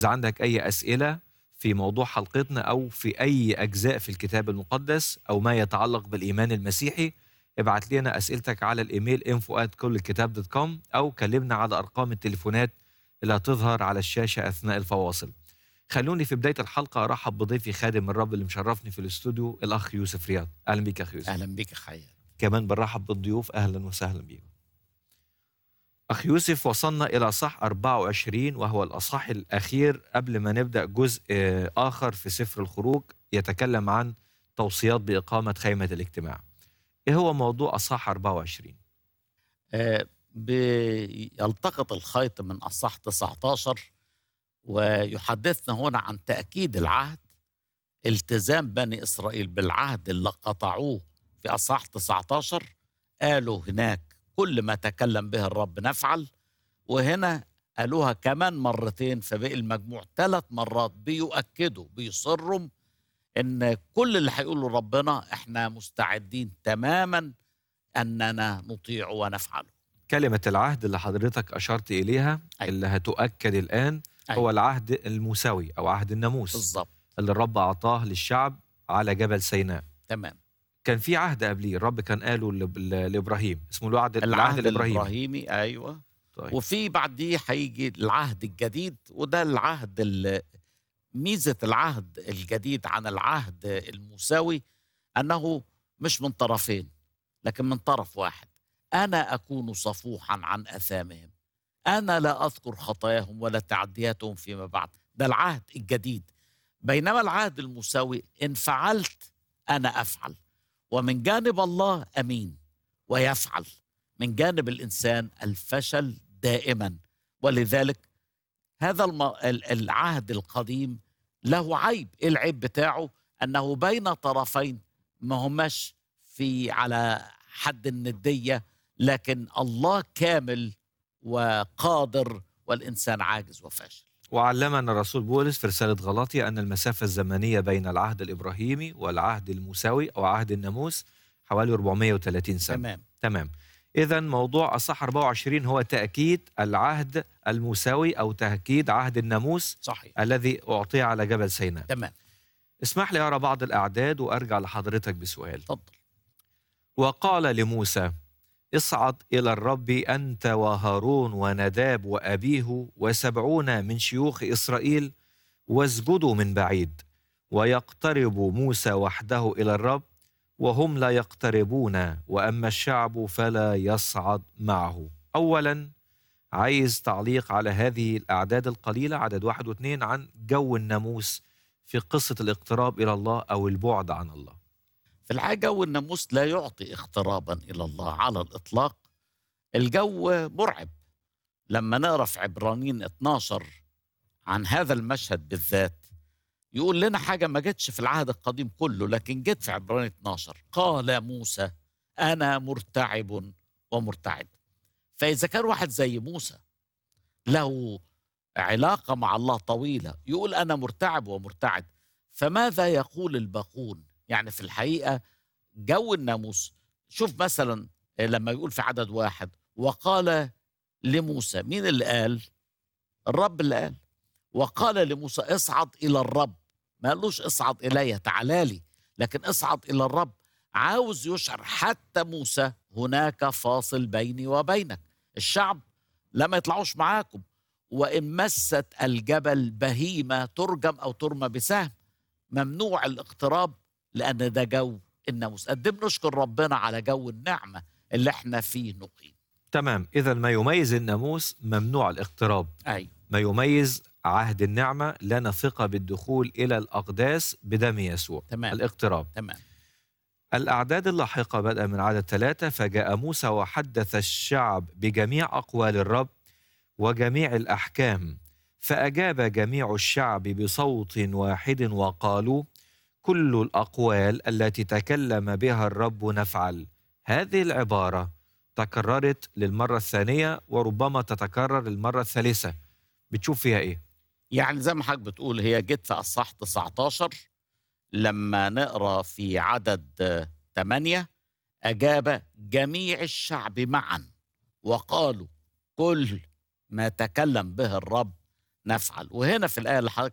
إذا عندك أي أسئلة في موضوع حلقتنا أو في أي أجزاء في الكتاب المقدس أو ما يتعلق بالإيمان المسيحي ابعت لنا أسئلتك على الإيميل info at كل الكتاب دوت كوم أو كلمنا على أرقام التليفونات اللي هتظهر على الشاشة أثناء الفواصل خلوني في بداية الحلقة أرحب بضيفي خادم الرب اللي مشرفني في الاستوديو الأخ يوسف رياض أهلا بيك يا أخ يوسف اهلا بك خير كمان بنرحب بالضيوف اهلا وسهلا بيهم. اخ يوسف وصلنا الى صح 24 وهو الاصحاح الاخير قبل ما نبدا جزء آه، اخر في سفر الخروج يتكلم عن توصيات باقامه خيمه الاجتماع. ايه هو موضوع اصحاح 24؟ آه، بيلتقط الخيط من اصح 19 ويحدثنا هنا عن تاكيد العهد التزام بني اسرائيل بالعهد اللي قطعوه في اصح 19 قالوا هناك كل ما تكلم به الرب نفعل وهنا قالوها كمان مرتين فبقي المجموع ثلاث مرات بيؤكدوا بيصروا ان كل اللي هيقوله ربنا احنا مستعدين تماما اننا نطيع ونفعله كلمه العهد اللي حضرتك اشرت اليها أيوة. اللي هتؤكد الان هو أيوة. العهد الموسوي او عهد الناموس بالظبط اللي الرب اعطاه للشعب على جبل سيناء. تمام كان في عهد قبليه الرب كان قاله لب- لابراهيم اسمه الوعد العهد العهد الابراهيمي الابراهيمي ايوه طيب. وفي بعديه هيجي العهد الجديد وده العهد ال- ميزه العهد الجديد عن العهد الموسوي انه مش من طرفين لكن من طرف واحد انا اكون صفوحا عن اثامهم انا لا اذكر خطاياهم ولا تعدياتهم فيما بعد ده العهد الجديد بينما العهد الموسوي ان فعلت انا افعل ومن جانب الله امين ويفعل من جانب الانسان الفشل دائما ولذلك هذا الم... ال- العهد القديم له عيب إيه العيب بتاعه انه بين طرفين ما هماش في على حد النديه لكن الله كامل وقادر والانسان عاجز وفاشل وعلمنا الرسول بولس في رسالة غلاطيا أن المسافة الزمنية بين العهد الإبراهيمي والعهد الموسوي أو عهد الناموس حوالي 430 سنة تمام تمام إذا موضوع أصح 24 هو تأكيد العهد الموسوي أو تأكيد عهد الناموس صحيح الذي أعطي على جبل سيناء تمام اسمح لي أرى بعض الأعداد وأرجع لحضرتك بسؤال اتفضل وقال لموسى اصعد إلى الرب أنت وهارون ونداب وأبيه وسبعون من شيوخ إسرائيل واسجدوا من بعيد ويقترب موسى وحده إلى الرب وهم لا يقتربون وأما الشعب فلا يصعد معه أولا عايز تعليق على هذه الأعداد القليلة عدد واحد واثنين عن جو الناموس في قصة الاقتراب إلى الله أو البعد عن الله في الحقيقه جو الناموس لا يعطي اقترابا الى الله على الاطلاق الجو مرعب لما نقرا في عبرانيين 12 عن هذا المشهد بالذات يقول لنا حاجه ما جتش في العهد القديم كله لكن جت في عبرانيين 12 قال موسى انا مرتعب ومرتعد فاذا كان واحد زي موسى له علاقه مع الله طويله يقول انا مرتعب ومرتعد فماذا يقول الباقون يعني في الحقيقه جو الناموس شوف مثلا لما يقول في عدد واحد وقال لموسى مين اللي قال الرب اللي قال وقال لموسى اصعد الى الرب ما قالوش اصعد الي تعالى لي لكن اصعد الى الرب عاوز يشعر حتى موسى هناك فاصل بيني وبينك الشعب لما يطلعوش معاكم وان مست الجبل بهيمه ترجم او ترمى بسهم ممنوع الاقتراب لان ده جو الناموس قدم نشكر ربنا على جو النعمه اللي احنا فيه نقيم تمام إذا ما يميز الناموس ممنوع الاقتراب اي ما يميز عهد النعمة لنا ثقة بالدخول إلى الأقداس بدم يسوع تمام الاقتراب تمام الأعداد اللاحقة بدءا من عدد ثلاثة فجاء موسى وحدث الشعب بجميع أقوال الرب وجميع الأحكام فأجاب جميع الشعب بصوت واحد وقالوا كل الأقوال التي تكلم بها الرب نفعل هذه العبارة تكررت للمرة الثانية وربما تتكرر للمرة الثالثة بتشوف فيها إيه؟ يعني زي ما حضرتك بتقول هي جت في اصحاح 19 لما نقرا في عدد آه، 8 اجاب جميع الشعب معا وقالوا كل ما تكلم به الرب نفعل وهنا في الآية اللي حضرتك